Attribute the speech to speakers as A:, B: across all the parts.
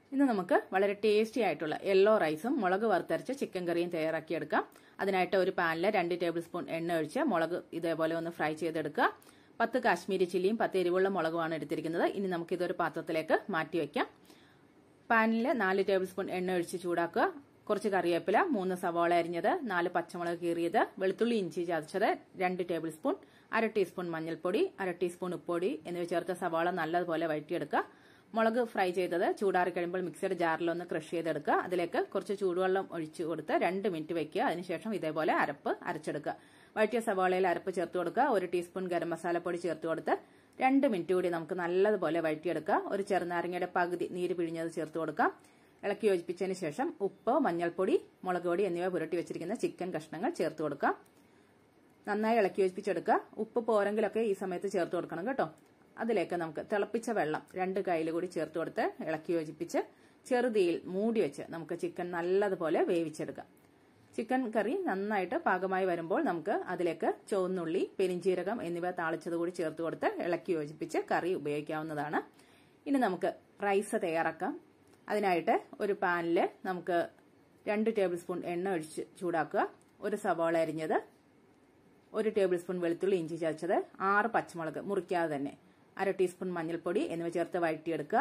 A: ഇന്ന് നമുക്ക് വളരെ ടേസ്റ്റി ആയിട്ടുള്ള യെല്ലോ റൈസും മുളക് വറുത്തരച്ച ചിക്കൻ കറിയും തയ്യാറാക്കിയെടുക്കാം അതിനായിട്ട് ഒരു പാനിൽ രണ്ട് ടേബിൾ സ്പൂൺ എണ്ണ ഒഴിച്ച് മുളക് ഇതേപോലെ ഒന്ന് ഫ്രൈ ചെയ്തെടുക്കുക പത്ത് കാശ്മീരി ചില്ലിയും പത്ത് എരിവുള്ള മുളകുമാണ് എടുത്തിരിക്കുന്നത് ഇനി നമുക്ക് ഇതൊരു പാത്രത്തിലേക്ക് മാറ്റി വയ്ക്കാം പാനിൽ നാല് ടേബിൾ സ്പൂൺ എണ്ണ ഒഴിച്ച് ചൂടാക്കുക കുറച്ച് കറിവേപ്പില മൂന്ന് സവാള അരിഞ്ഞത് നാല് പച്ചമുളക് കീറിയത് വെളുത്തുള്ളി ഇഞ്ചി ചതച്ചത് രണ്ട് ടേബിൾ സ്പൂൺ അര ടീസ്പൂൺ മഞ്ഞൾപ്പൊടി അര ടീസ്പൂൺ ഉപ്പൊടി എന്നിവ ചേർത്ത സവാള നല്ലതുപോലെ വഴറ്റിയെടുക്കുക മുളക് ഫ്രൈ ചെയ്തത് ചൂടാറി കഴിയുമ്പോൾ മിക്സിയുടെ ജാറിലൊന്ന് ക്രഷ് ചെയ്തെടുക്കുക അതിലേക്ക് കുറച്ച് ചൂടുവെള്ളം ഒഴിച്ചു കൊടുത്ത് രണ്ട് മിനിറ്റ് വെക്കുക അതിനുശേഷം ഇതേപോലെ അരപ്പ് അരച്ചെടുക്കുക വഴറ്റിയ സവാളയിൽ അരപ്പ് ചേർത്ത് കൊടുക്കുക ഒരു ടീസ്പൂൺ ഗരം മസാലപ്പൊടി ചേർത്ത് കൊടുത്ത് രണ്ട് മിനിറ്റ് കൂടി നമുക്ക് നല്ലതുപോലെ വഴറ്റിയെടുക്കുക ഒരു ചെറുനാരങ്ങയുടെ പകുതി നീര് പിഴിഞ്ഞത് ചേർത്ത് കൊടുക്കാം ഇളക്കി യോജിപ്പിച്ചതിന് ശേഷം ഉപ്പ് മഞ്ഞൾപ്പൊടി മുളക് പൊടി എന്നിവ പുരട്ടി വെച്ചിരിക്കുന്ന ചിക്കൻ കഷ്ണങ്ങൾ ചേർത്ത് കൊടുക്കാം നന്നായി ഇളക്കി യോജിപ്പിച്ചെടുക്കുക ഉപ്പ് പോരെങ്കിലൊക്കെ ഈ സമയത്ത് ചേർത്ത് കൊടുക്കണം കേട്ടോ അതിലേക്ക് നമുക്ക് തിളപ്പിച്ച വെള്ളം രണ്ട് കയ്യിൽ കൂടി ചേർത്ത് കൊടുത്ത് ഇളക്കി യോജിപ്പിച്ച് ചെറുതീയിൽ മൂടി വെച്ച് നമുക്ക് ചിക്കൻ നല്ലതുപോലെ വേവിച്ചെടുക്കാം ചിക്കൻ കറി നന്നായിട്ട് പാകമായി വരുമ്പോൾ നമുക്ക് അതിലേക്ക് ചുവന്നുള്ളി പെരിഞ്ചീരകം എന്നിവ താളിച്ചത് കൂടി ചേർത്ത് കൊടുത്ത് ഇളക്കി യോജിപ്പിച്ച് കറി ഉപയോഗിക്കാവുന്നതാണ് ഇനി നമുക്ക് റൈസ് തയ്യാറാക്കാം അതിനായിട്ട് ഒരു പാനിൽ നമുക്ക് രണ്ട് ടേബിൾ സ്പൂൺ എണ്ണ ഒഴിച്ച് ചൂടാക്കുക ഒരു സവാള അരിഞ്ഞത് ഒരു ടേബിൾ സ്പൂൺ വെളുത്തുള്ളി ഇഞ്ചി ചതച്ചത് ആറ് പച്ചമുളക് മുറിക്കാതെ തന്നെ അര ടീസ്പൂൺ മഞ്ഞൾപ്പൊടി എന്നിവ ചേർത്ത് വഴറ്റിയെടുക്കുക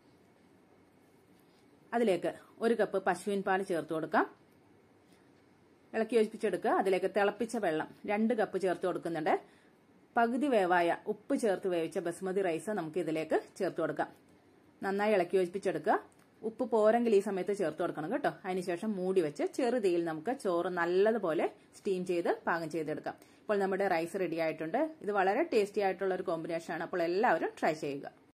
A: അതിലേക്ക് ഒരു കപ്പ് പശുവിൻ പാൽ ചേർത്ത് കൊടുക്കാം ഇളക്കി യോജിപ്പിച്ചെടുക്കുക അതിലേക്ക് തിളപ്പിച്ച വെള്ളം രണ്ട് കപ്പ് ചേർത്ത് കൊടുക്കുന്നുണ്ട് പകുതി വേവായ ഉപ്പ് ചേർത്ത് വേവിച്ച ബസുമതി റൈസ് നമുക്ക് ഇതിലേക്ക് ചേർത്ത് കൊടുക്കാം നന്നായി ഇളക്കി യോജിപ്പിച്ചെടുക്കുക ഉപ്പ് പോരെങ്കിൽ ഈ സമയത്ത് ചേർത്ത് കൊടുക്കണം കേട്ടോ അതിനുശേഷം മൂടി വെച്ച് ചെറുതീയിൽ നമുക്ക് ചോറ് നല്ലതുപോലെ സ്റ്റീം ചെയ്ത് പാകം ചെയ്തെടുക്കാം ഇപ്പോൾ നമ്മുടെ റൈസ് റെഡി ആയിട്ടുണ്ട് ഇത് വളരെ ടേസ്റ്റി ആയിട്ടുള്ള ഒരു കോമ്പിനേഷൻ ആണ് അപ്പോൾ എല്ലാവരും ട്രൈ ചെയ്യുക